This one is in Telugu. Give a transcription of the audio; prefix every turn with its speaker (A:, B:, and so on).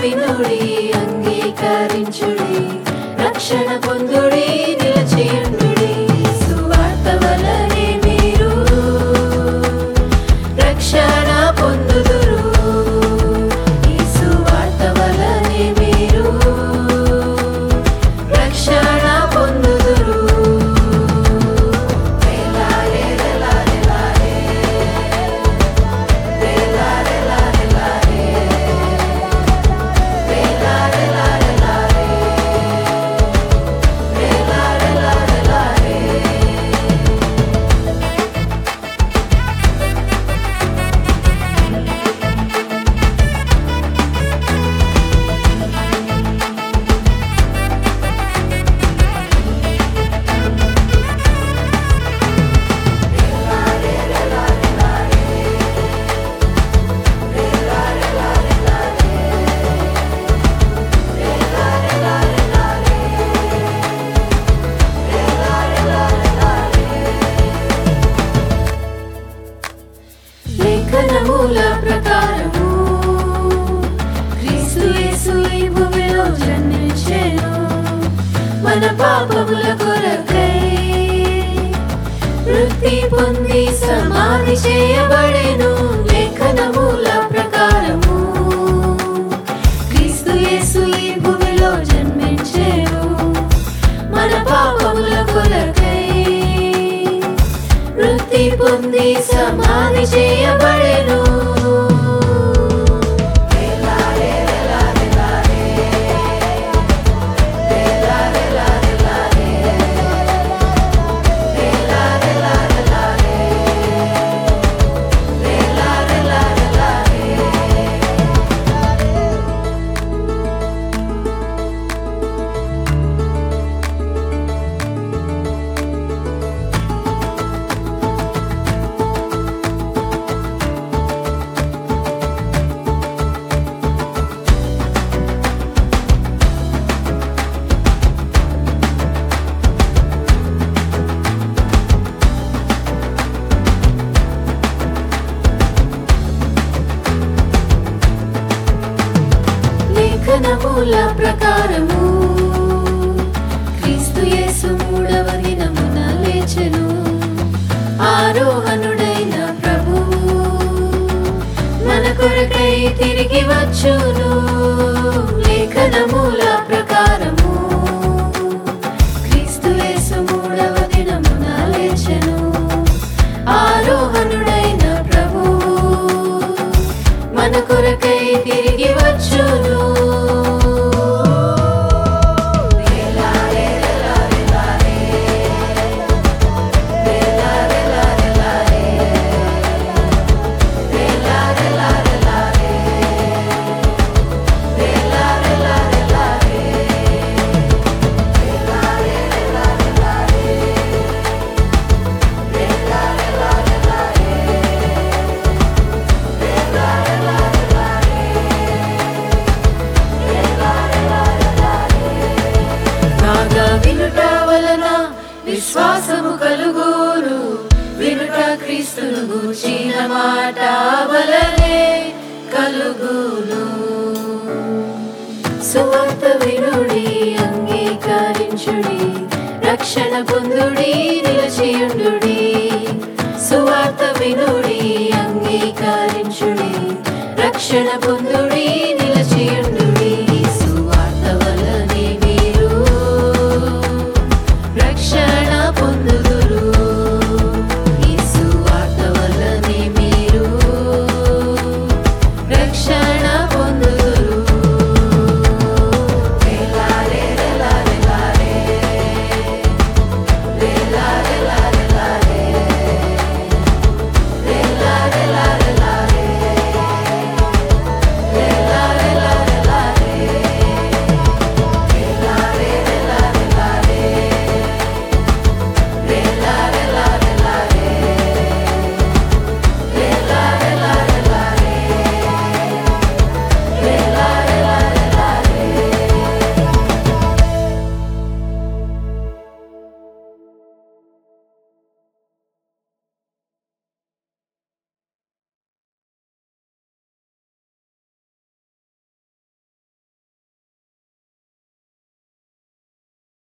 A: వినుడి అంగీకరించుడి రక్షణ పొందుడి నిలచేయుండుడి సువార్త వలనే మీరు రక్షణ పొందుదురు ఈ సువార్త వలనే మీరు రక్షణ పొందుదురు వేలారే వేలారే లారే. వేలారే లారే లారే. వేలారే లారే లారే. వేలారే లారే లారే. లేఖనముల ప్రకారము క్రీస్తు యేసు ఈ భూమిలో జన్మించెను మన పాపముల కొరకై వృత్తి పొంది సమాధి చేయబడెను లేఖనముల ప్రకారము క్రీస్తు యేసు ఈ భూమిలో జన్మించెను మన పాపముల కొరకై వృత్తి పొంది సమాధి చేయబడెను వేలారే వేలారే లారే. వేలారే లారే లారే. వేలారే లారే లారే. వేలారే లారే లారే. లేఖనముల ప్రకారము క్రీస్తు యేసు మూడవ దినమున లేచెను ఆరోహణుడైన ప్రభువు మన కొరకై తిరిగి వచ్చును లేఖనముల ప్రకారము క్రీస్తు యేసు మూడవ దినమున లేచెను ఆరోహణుడైన ప్రభువు మన కొరకై తిరిగి వచ్చును వేలారే వేలారే లారే. వేలారే లారే లారే. వేలారే లారే లారే. వేలారే లారే లారే. వేలారే వేలారే లారే. వేలారే లారే లారే. బాగా వినుట వలన విశ్వాసము కలుగును వినుట క్రీస్తును గూర్చిన మాట వలనే కలుగును సువార్త వినుడి అంగీకరించుడి రక్షణ పొందుడి నిలచేయుండుడి సువార్త వినుడి అంగీకరించుడి రక్షణ పొందుడి